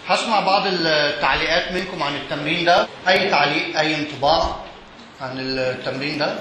هسمع بعض التعليقات منكم عن التمرين ده اي تعليق اي انطباع عن التمرين ده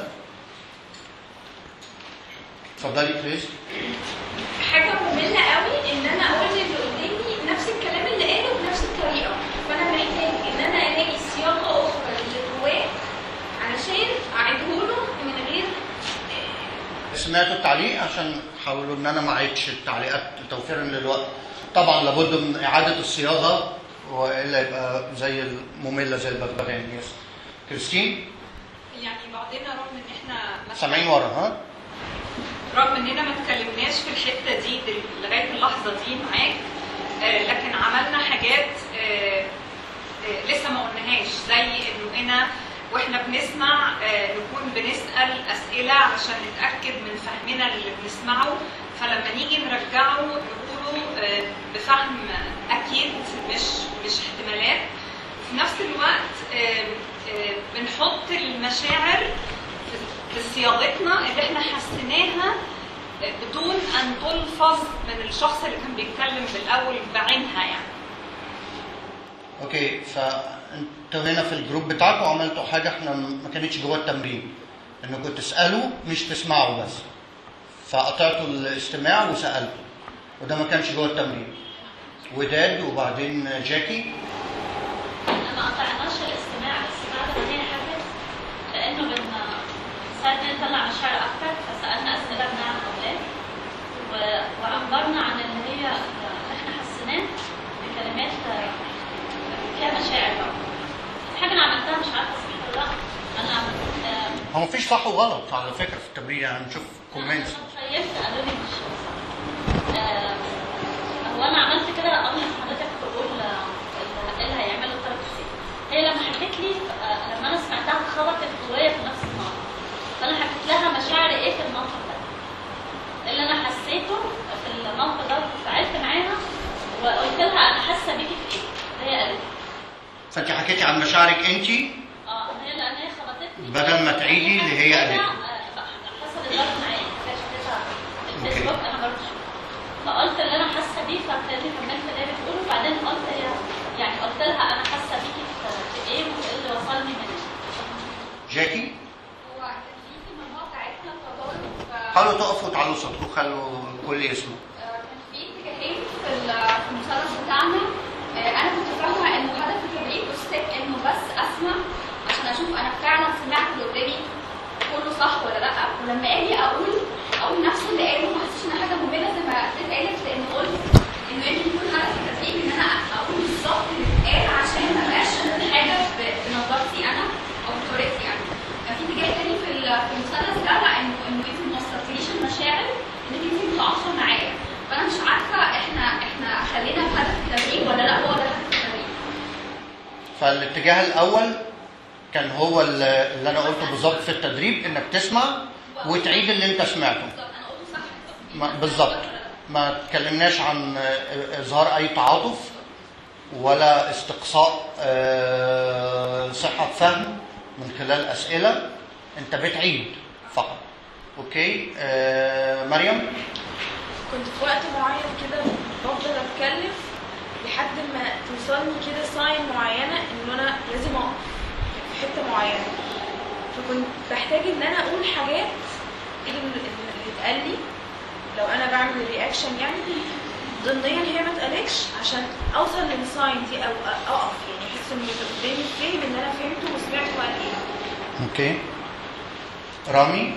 اتفضلي بليز حاجه ممله قوي ان انا اقول للي قدامي نفس الكلام اللي قاله بنفس الطريقه فانا محتاج ان انا الاقي صياغه اخرى اللي جواه علشان اعيده له من غير سمعتوا التعليق عشان حاولوا ان انا ما اعيدش التعليقات توفيرا للوقت طبعا لابد من اعاده الصياغه والا يبقى زي الممله زي البغبغان يس كريستين يعني بعضنا رغم ان احنا ما- سامعين ورا ها رغم اننا ما اتكلمناش في الحته دي دل- لغايه اللحظه دي معاك آه، لكن عملنا حاجات آه، آه، لسه ما قلناهاش زي انه انا واحنا بنسمع آه، نكون بنسال اسئله علشان نتاكد من فهمنا اللي بنسمعه فلما نيجي نرجعه نقوله آه، بفهم اكيد مش مش احتمالات في نفس الوقت آه، آه، بنحط المشاعر في- في صياغتنا اللي احنا حسيناها بدون ان تلفظ من الشخص اللي كان بيتكلم بالاول بعينها يعني اوكي فانتوا هنا في الجروب بتاعكم عملتوا حاجه احنا ما كانتش جوه التمرين انكم تسالوا مش تسمعوا بس فقطعتوا الاستماع وسالتوا وده ما كانش جوه التمرين وداد وبعدين جاكي ما قطعناش الاستماع بس بعد ما هي حكت لانه بدنا ساعدنا نطلع مشاعر اكثر فسالنا اسئله بناء الاولاد و- وعبرنا عن اللي هي اللي احنا حسيناه بكلمات فيها مشاعر بقى. حاجه انا عملتها مش عارفه صح ولا لا انا آه، هو مفيش صح وغلط على فكره في التمرين يعني نشوف كومنتس انا تخيلت قالوا لي مش آه، هو انا عملت كده قبل ما حضرتك تقول آه، اللي اللي هيعمله الطرف الثاني هي لما حكت لي آه، لما انا سمعتها خبطت جوايا في نفس الموقف فانا حكيت لها مشاعري ايه في الموقف ده اللي انا حسيته في الموقف ده وفعلت معاها وقلت لها انا حاسه بيكي في ايه اللي هي قالت لي. فانت حكيتي عن مشاعرك انت اه هي لان هي خبطتني بدل ما تعيدي اللي هي قالته. حصل ضغط معايا كانت شافتها الفيسبوك انا برضه شفتها. فقلت اللي انا حاسه بيه فابتدي كملت اللي هي بتقوله وبعدين قلت هي يعني قلت لها انا حاسه بيكي في- في ايه وايه اللي وصلني من جاكي هو كان في في المجموعه بتاعتنا تجارب حاولوا تقفوا وتعلوا صوتكم خلوا الكل يسمع كان في اتجاهين في ال- في المثلث بتاعنا آه، انا كنت فاهمه انه هدف التدريب والستيب انه بس اسمع عشان اشوف انا فعلا سمعت اللي قدامي كله صح ولا لا ولما اجي اقول اقول نفس اللي قاله ما حسيتش ان حاجه ممله زي ما اتقالت قالت لان قلت انه يمكن يكون هدف التدريب ان انا اقول بالظبط اللي اتقال عشان ما بقاش حاجه ب- بنظرتي انا او بطريقتي انا كان في اتجاه تاني في ال- في المثلث ده لا انه انه انت ما وصلتليش المشاعر انك انت متعاطفه معايا فانا مش عارفه احنا احنا خلينا في هدف التدريب ولا لا هو ده هدف التدريب فالاتجاه الاول كان هو اللي اللي انا قلته بالظبط في التدريب انك تسمع وتعيد اللي انت سمعته بالظبط انا قلته صح ما- بالظبط ما تكلمناش عن آه، اظهار اي تعاطف ولا استقصاء آه، صحة فهم من خلال اسئلة انت بتعيد فقط اوكي آه، مريم كنت في وقت معين كده بفضل اتكلم لحد ما توصلني كده ساين معينه ان انا لازم اقف في حته معينه فكنت بحتاج ان انا اقول حاجات اللي اللي اتقال لي لو انا بعمل رياكشن يعني ضمنيا هي ما اتقالتش عشان اوصل للساين دي او أ- اقف يعني احس ان اللي قدامي فهم ان انا فهمته وسمعته قال ايه اوكي رامي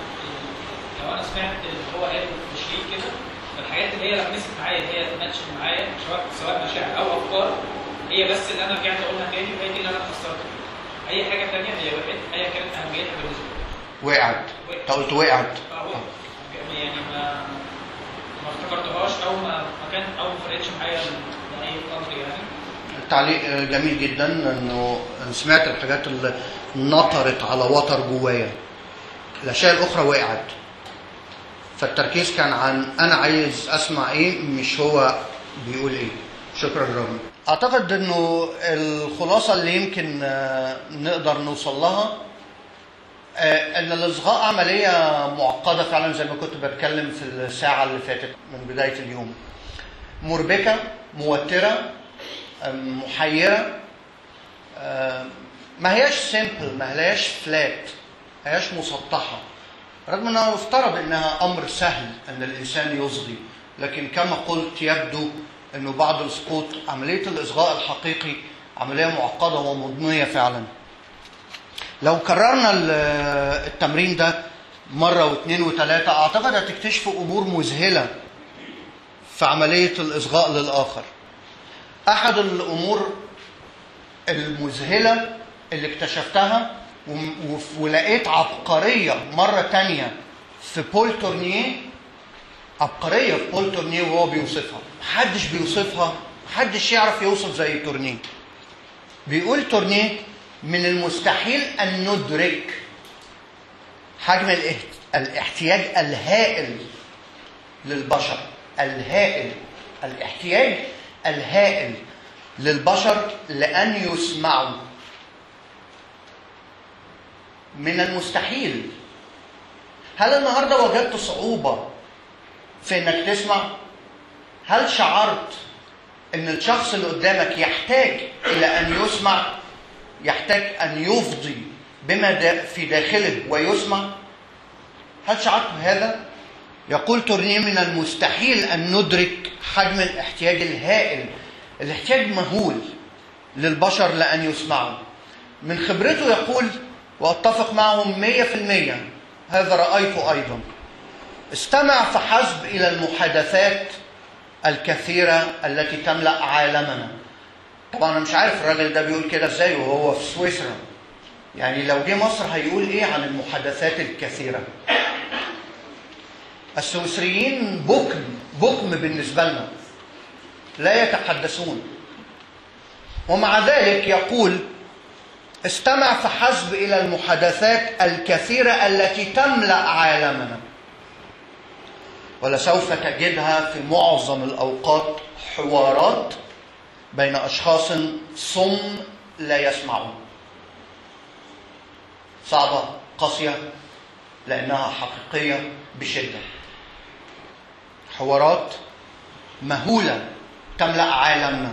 لو انا سمعت اللي هو قاله في تشريح كده فالحاجات اللي هي لمست معايا اللي هي ماتش معايا سواء سواء مشاعر او افكار هي بس اللي انا رجعت اقولها تاني وهي دي اللي انا اتاثرت بيها. اي حاجه تانيه هي وقعت ايا كانت اهميتها بالنسبه لي وقعت انت قلت وقعت اه وقعت. يعني ما ما افتكرتهاش او ما ما كان او ما فرقتش معايا لاي قدر يعني التعليق جميل جدا انه سمعت الحاجات اللي نطرت على وتر جوايا الاشياء الاخرى وقعت فالتركيز كان عن انا عايز اسمع ايه مش هو بيقول ايه شكرا رامي اعتقد انه الخلاصه اللي يمكن آه، نقدر نوصل لها آه، ان الاصغاء عمليه معقده فعلا زي ما كنت بتكلم في الساعه اللي فاتت من بدايه اليوم مربكه موتره أم، محيرة أم، ما هياش سيمبل ما هياش فلات ما هياش مسطحة رغم انه يفترض انها امر سهل ان الانسان يصغي لكن كما قلت يبدو انه بعد السقوط عملية الاصغاء الحقيقي عملية معقدة ومضنية فعلا لو كررنا ال- التمرين ده مرة واثنين وثلاثة اعتقد هتكتشفوا امور مذهلة في عملية الاصغاء للاخر احد الامور المذهله اللي اكتشفتها وم- وف- ولقيت عبقريه مره تانية في بول تورنيه عبقريه في بول تورنيه وهو بيوصفها محدش بيوصفها محدش يعرف يوصف زي تورنيه بيقول تورنيه من المستحيل ان ندرك حجم الاحت- الاحتياج الهائل للبشر الهائل الاحتياج الهائل للبشر لأن يسمعوا من المستحيل هل النهارده وجدت صعوبة في انك تسمع؟ هل شعرت ان الشخص اللي قدامك يحتاج الى ان يسمع؟ يحتاج ان يفضي بما دا- في داخله ويسمع؟ هل شعرت بهذا؟ يقول تورنيه من المستحيل ان ندرك حجم الاحتياج الهائل الاحتياج مهول للبشر لان يسمعوا من خبرته يقول واتفق معهم مية في المية هذا رأيته أيضا استمع فحسب إلى المحادثات الكثيرة التي تملأ عالمنا طبعا أنا مش عارف الراجل ده بيقول كده إزاي وهو في سويسرا يعني لو جه مصر هيقول إيه عن المحادثات الكثيرة السويسريين بكم بكم بالنسبة لنا لا يتحدثون ومع ذلك يقول استمع فحسب الى المحادثات الكثيره التي تملا عالمنا ولسوف تجدها في معظم الاوقات حوارات بين اشخاص صم لا يسمعون صعبه قاسيه لانها حقيقيه بشده حوارات مهوله تملا عالمنا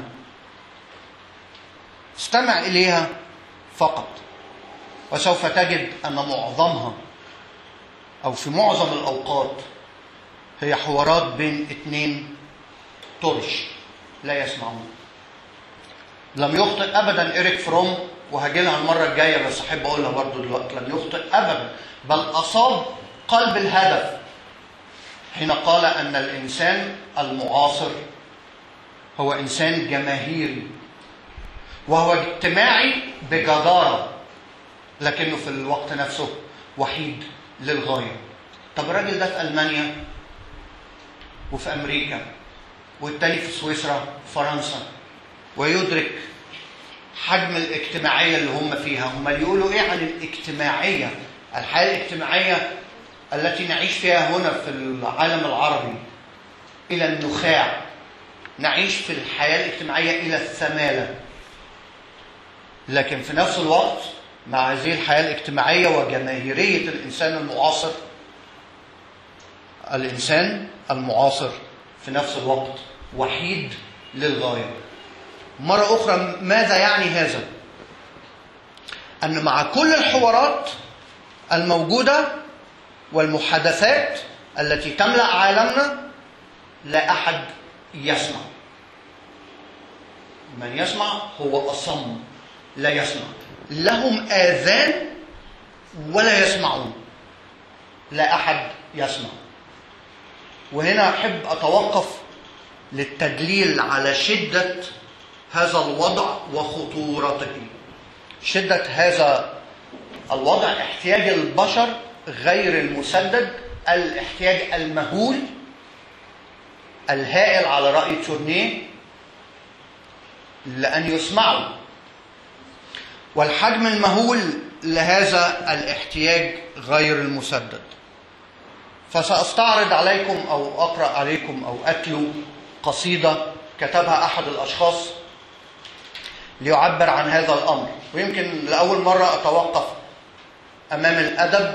استمع اليها فقط وسوف تجد ان معظمها او في معظم الاوقات هي حوارات بين اتنين طرش لا يسمعون لم يخطئ ابدا ايريك فروم وهجي لها المره الجايه بس احب اقولها برضو دلوقتي لم يخطئ ابدا بل اصاب قلب الهدف حين قال ان الانسان المعاصر هو انسان جماهيري وهو اجتماعي بجدارة لكنه في الوقت نفسه وحيد للغاية طب الراجل ده في ألمانيا وفي أمريكا والتاني في سويسرا فرنسا ويدرك حجم الاجتماعية اللي هم فيها هم يقولوا ايه عن الاجتماعية الحياة الاجتماعية التي نعيش فيها هنا في العالم العربي إلى النخاع نعيش في الحياة الاجتماعية إلى الثمالة لكن في نفس الوقت مع هذه الحياة الاجتماعية وجماهيرية الإنسان المعاصر الإنسان المعاصر في نفس الوقت وحيد للغاية مرة أخرى ماذا يعني هذا؟ أن مع كل الحوارات الموجودة والمحادثات التي تملأ عالمنا لا أحد يسمع من يسمع هو أصم لا يسمع لهم آذان ولا يسمعون لا أحد يسمع وهنا أحب أتوقف للتدليل على شدة هذا الوضع وخطورته شدة هذا الوضع احتياج البشر غير المسدد الاحتياج المهول الهائل على رأي تورنيه لأن يسمعوا والحجم المهول لهذا الاحتياج غير المسدد فسأستعرض عليكم أو أقرأ عليكم أو أتلو قصيدة كتبها أحد الأشخاص ليعبر عن هذا الأمر ويمكن لأول مرة أتوقف أمام الأدب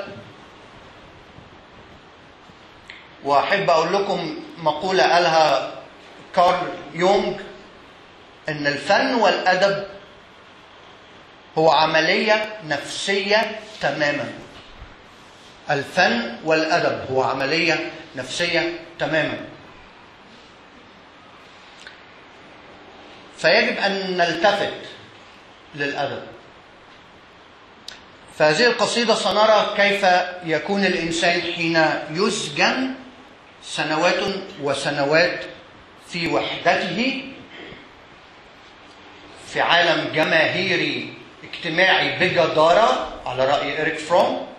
وأحب أقول لكم مقولة قالها كارل يونغ ان الفن والادب هو عمليه نفسيه تماما الفن والادب هو عمليه نفسيه تماما فيجب ان نلتفت للادب فهذه القصيده سنرى كيف يكون الانسان حين يسجن سنوات وسنوات في وحدته في عالم جماهيري اجتماعي بجدارة على رأي إريك فروم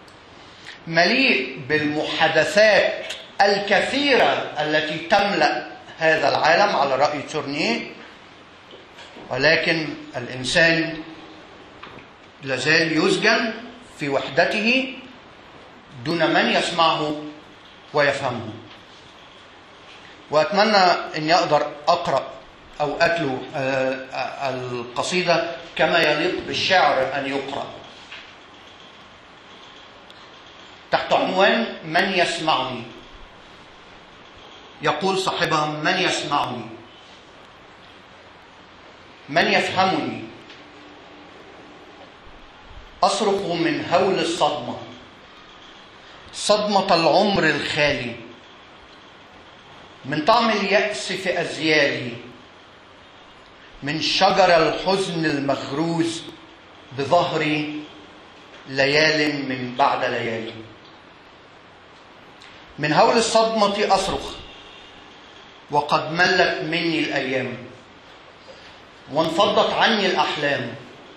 مليء بالمحادثات الكثيرة التي تملأ هذا العالم على رأي تورنيه ولكن الإنسان لازال يسجن في وحدته دون من يسمعه ويفهمه وأتمنى أني أقدر أقرأ أو أتلو القصيدة كما يليق بالشعر أن يقرأ تحت عنوان من يسمعني يقول صاحبها من يسمعني من يفهمني أصرخ من هول الصدمة صدمة العمر الخالي من طعم اليأس في أزيالي من شجر الحزن المغروز بظهري ليال من بعد ليالي من هول الصدمة أصرخ وقد ملت مني الأيام وانفضت عني الأحلام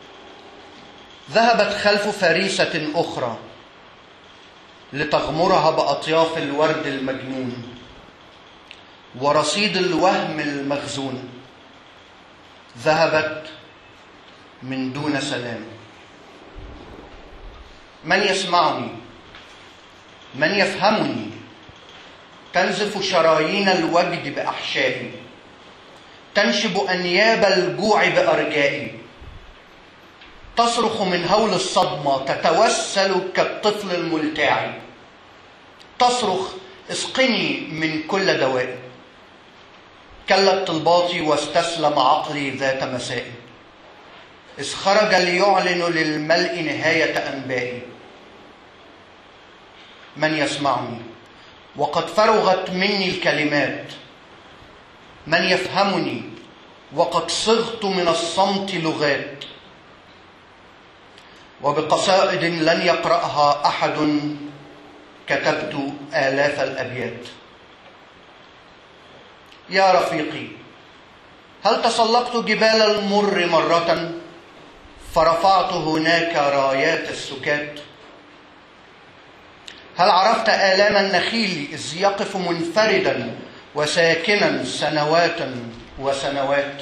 ذهبت خلف فريسة أخرى لتغمرها بأطياف الورد المجنون ورصيد الوهم المخزون ذهبت من دون سلام من يسمعني من يفهمني تنزف شرايين الوجد باحشائي تنشب انياب الجوع بارجائي تصرخ من هول الصدمه تتوسل كالطفل الملتاع تصرخ اسقني من كل دواء كلت طلباتي واستسلم عقلي ذات مساء إذ خرج ليعلن للملء نهاية أنبائي من يسمعني وقد فرغت مني الكلمات من يفهمني وقد صغت من الصمت لغات وبقصائد لن يقرأها أحد كتبت آلاف الأبيات يا رفيقي هل تسلقت جبال المر مرة فرفعت هناك رايات السكات هل عرفت آلام النخيل إذ يقف منفردا وساكنا سنوات وسنوات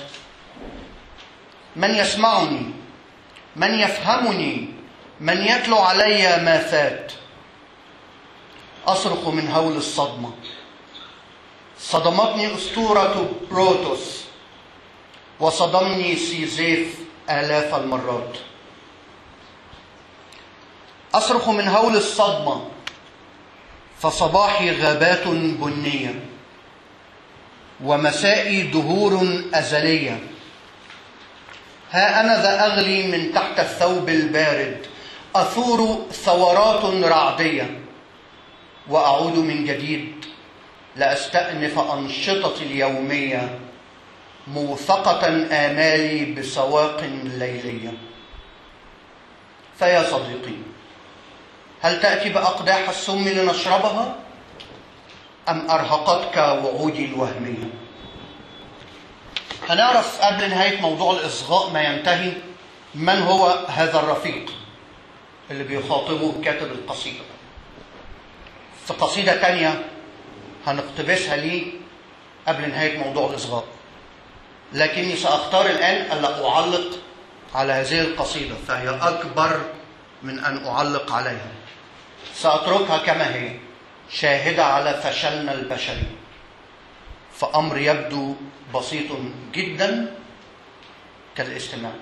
من يسمعني من يفهمني من يتلو علي ما فات أصرخ من هول الصدمة صدمتني أسطورة بروتوس وصدمني سيزيف آلاف المرات أصرخ من هول الصدمة فصباحي غابات بنية ومسائي دهور أزلية ها أنا ذا أغلي من تحت الثوب البارد أثور ثورات رعدية وأعود من جديد لأستأنف أنشطتي اليومية موثقة آمالي بسواق ليلية فيا صديقي هل تأتي بأقداح السم لنشربها أم أرهقتك وعودي الوهمية هنعرف قبل نهاية موضوع الإصغاء ما ينتهي من هو هذا الرفيق اللي بيخاطبه كاتب القصيدة في قصيدة تانية هنقتبسها ليه قبل نهاية موضوع الإصغاء لكني سأختار الآن ألا أعلق على هذه القصيدة فهي أكبر من أن أعلق عليها سأتركها كما هي شاهدة على فشلنا البشري فأمر يبدو بسيط جدا كالاستماع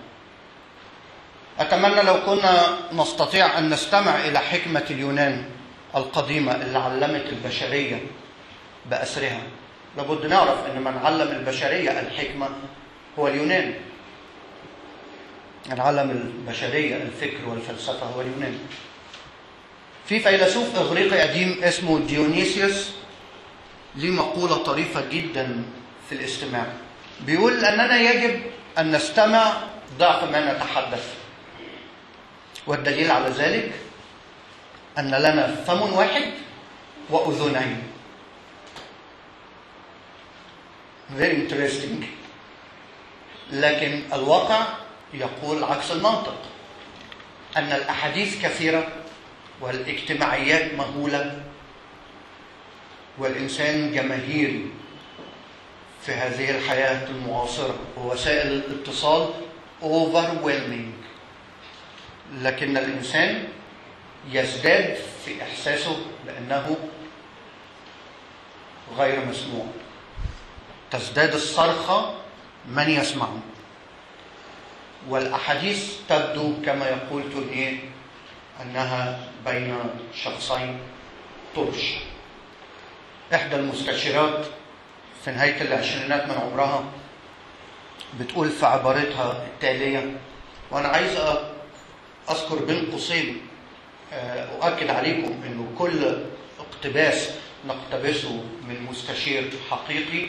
أتمنى لو كنا نستطيع أن نستمع إلى حكمة اليونان القديمة اللي علمت البشرية بأسرها لابد نعرف أن من علم البشرية الحكمة هو اليونان العالم البشرية الفكر والفلسفة هو اليونان في فيلسوف إغريقي قديم اسمه ديونيسيوس ليه مقولة طريفة جدا في الاستماع بيقول أننا يجب أن نستمع ضعف ما نتحدث والدليل على ذلك أن لنا فم واحد وأذنين very interesting لكن الواقع يقول عكس المنطق أن الأحاديث كثيرة والاجتماعيات مهولة والإنسان جماهيري في هذه الحياة المعاصرة ووسائل الاتصال overwhelming لكن الإنسان يزداد في إحساسه بأنه غير مسموع تزداد الصرخة من يسمعه والأحاديث تبدو كما يقول تونيه أنها بين شخصين طرش إحدى المستشيرات في نهاية العشرينات من عمرها بتقول في عبارتها التالية وأنا عايز أذكر بين قوسين أؤكد عليكم أنه كل اقتباس نقتبسه من مستشير حقيقي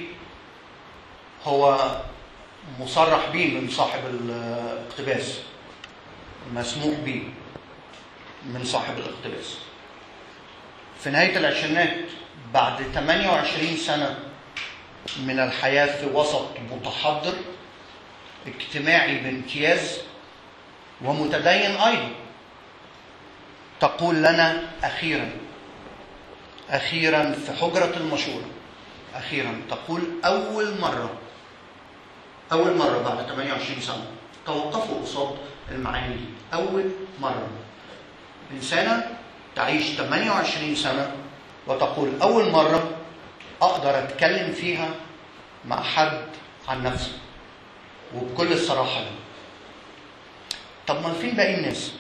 هو مصرح به من صاحب الاقتباس مسموح به من صاحب الاقتباس في نهاية العشرينات بعد 28 سنة من الحياة في وسط متحضر اجتماعي بامتياز ومتدين أيضا تقول لنا أخيرا أخيرا في حجرة المشورة أخيرا تقول أول مرة أول مرة بعد 28 سنة توقفوا قصاد المعاني دي أول مرة إنسانة تعيش 28 سنة وتقول أول مرة أقدر أتكلم فيها مع حد عن نفسي وبكل الصراحة دي طب ما فين باقي الناس؟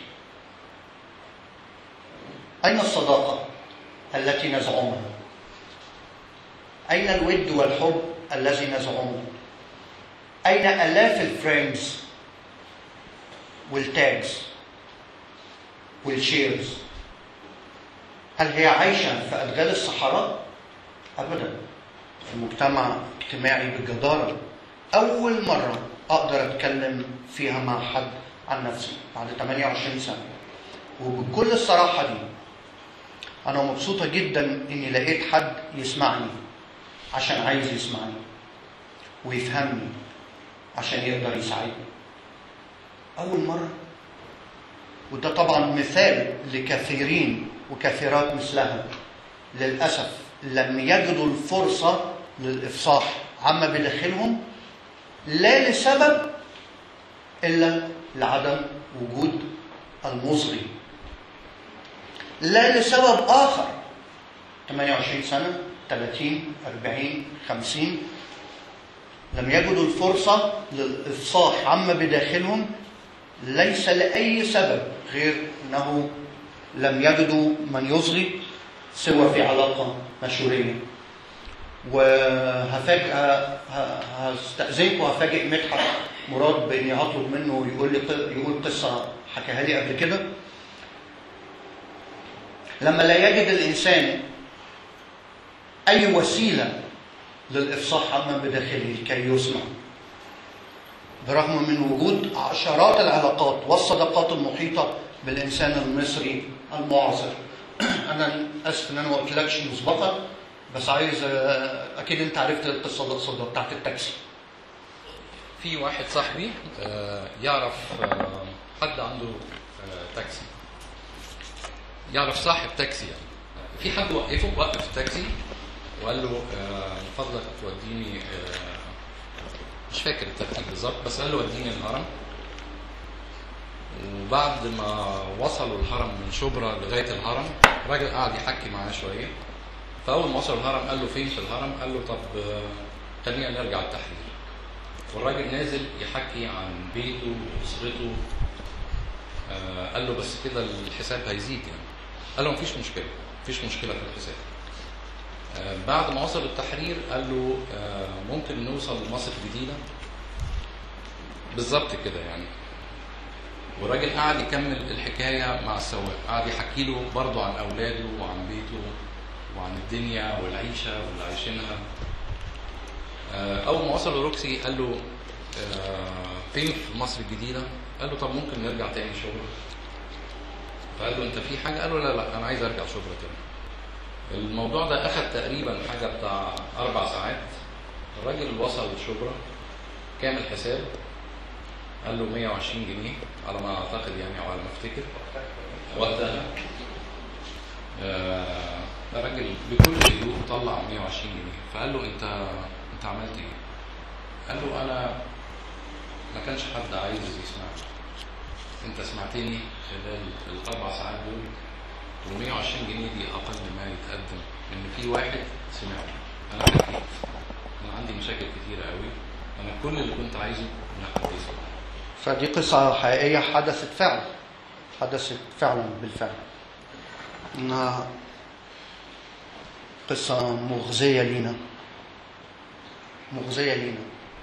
أين الصداقة التي نزعمها؟ أين الود والحب الذي نزعمه؟ أين آلاف الفريندز والتاجز والشيرز؟ هل هي عايشة في أدغال الصحراء؟ أبدا في مجتمع اجتماعي بجدارة أول مرة أقدر أتكلم فيها مع حد عن نفسي بعد 28 سنة وبكل الصراحة دي أنا مبسوطة جدا إني لقيت حد يسمعني عشان عايز يسمعني ويفهمني عشان يقدر يساعدني أول مرة وده طبعا مثال لكثيرين وكثيرات مثلها للأسف لم يجدوا الفرصة للإفصاح عما بداخلهم لا لسبب إلا لعدم وجود المصغي لا لسبب آخر 28 سنة 30 40 50 لم يجدوا الفرصة للإفصاح عما بداخلهم ليس لأي سبب غير أنه لم يجدوا من يصغي سوى في علاقة مشورية وهفاجئ هستأذنكم وهفاجئ مدحت مراد بإني أطلب منه يقول لي يقول قصة حكاها لي قبل كده لما لا يجد الإنسان أي وسيلة للإفصاح عما بداخله كي يسمع برغم من وجود عشرات العلاقات والصداقات المحيطة بالإنسان المصري المعاصر أنا آسف إن أنا ما قلتلكش مسبقا بس عايز أكيد أنت عرفت القصة القصة بتاعت التاكسي في واحد صاحبي آه، يعرف آه، حد عنده آه، تاكسي يعرف صاحب تاكسي يعني في حد وقفه وقف التاكسي وقال له آه، من فضلك توديني آه، مش فاكر الترتيب بالظبط بس قال له وديني الهرم وبعد ما وصلوا الهرم من شبرا لغايه الهرم الراجل قعد يحكي معاه شويه فاول ما وصل الهرم قال له فين في الهرم قال له طب آه، خلينا نرجع التحرير والراجل نازل يحكي عن بيته واسرته آه، قال له بس كده الحساب هيزيد يعني قال له مفيش مشكله مفيش مشكله في الحساب آه، بعد ما وصل التحرير قال له آه، ممكن نوصل لمصر الجديده بالظبط كده يعني والراجل قعد يكمل الحكايه مع السواق قعد يحكي له برضه عن اولاده وعن بيته وعن الدنيا والعيشه واللي عايشينها آه، اول ما وصل لروكسي قال له آه، فين في مصر الجديده قال له طب ممكن نرجع تاني شغل فقال له انت في حاجه قال له لا لا انا عايز ارجع شغل تاني الموضوع ده اخذ تقريبا حاجه بتاع اربع ساعات الراجل وصل شبرا كامل حساب قال له 120 جنيه على ما اعتقد يعني او على ما افتكر وقتها آه، الراجل بكل هدوء طلع 120 جنيه فقال له انت انت عملت ايه؟ قال له انا ما كانش حد عايز يسمعني انت سمعتني خلال الاربع ساعات دول وال 120 جنيه دي اقل ما يتقدم ان في واحد سمعني انا حكيت انا عندي مشاكل كتيره قوي انا كل اللي كنت عايزه ان حد يسمعني فدي قصة حقيقية حدثت فعلا حدثت فعلا بالفعل إنها قصة مغزية لينا مغزية لينا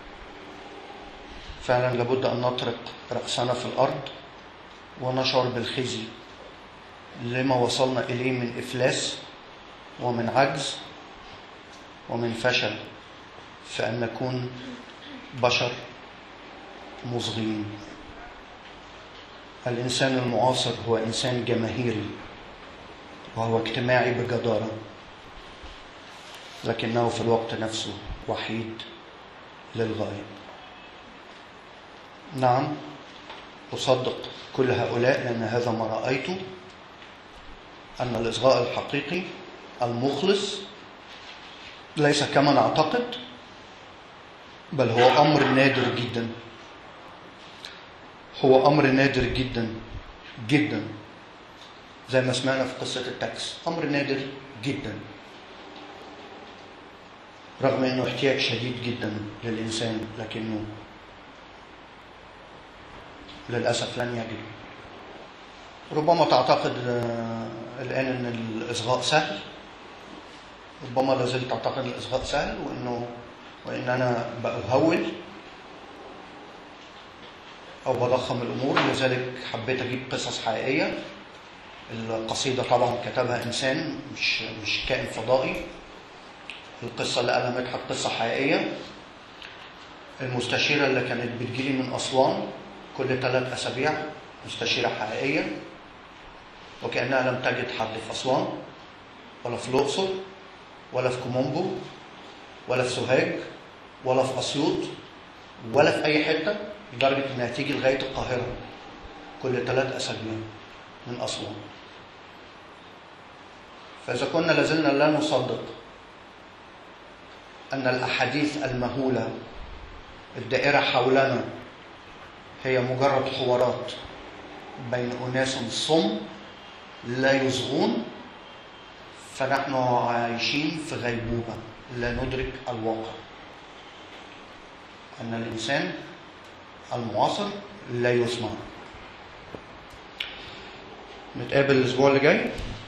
فعلا لابد أن نطرق رأسنا في الأرض ونشعر بالخزي لما وصلنا إليه من إفلاس ومن عجز ومن فشل في أن نكون بشر مصغين الإنسان المعاصر هو إنسان جماهيري وهو اجتماعي بجدارة لكنه في الوقت نفسه وحيد للغاية نعم أصدق كل هؤلاء لأن هذا ما رأيته أن الإصغاء الحقيقي المخلص ليس كما نعتقد بل هو أمر نادر جدا هو أمر نادر جدا جدا زي ما سمعنا في قصة التاكس أمر نادر جدا رغم أنه احتياج شديد جدا للإنسان لكنه للأسف لن يجد ربما تعتقد آه، الآن أن الإصغاء سهل ربما لازلت تعتقد أن الإصغاء سهل وأنه وأن أنا بأهول أو بضخم الأمور لذلك حبيت أجيب قصص حقيقية القصيدة طبعا كتبها إنسان مش مش كائن فضائي القصة اللي قالها مدحت قصة حقيقية المستشيرة اللي كانت بتجيلي من أسوان كل ثلاث أسابيع مستشيرة حقيقية وكأنها لم تجد حد في أسوان ولا في الأقصر ولا في كومومبو ولا في سوهاج ولا في أسيوط ولا في أي حتة لدرجة إنها تيجي لغاية القاهرة كل ثلاث أسابيع من أسوان فإذا كنا لازلنا لا نصدق أن الأحاديث المهولة الدائرة حولنا هي مجرد حوارات بين أناس صم لا يصغون فنحن عايشين في غيبوبة لا ندرك الواقع أن الإنسان المعاصر لا يسمع نتقابل الأسبوع اللي جاي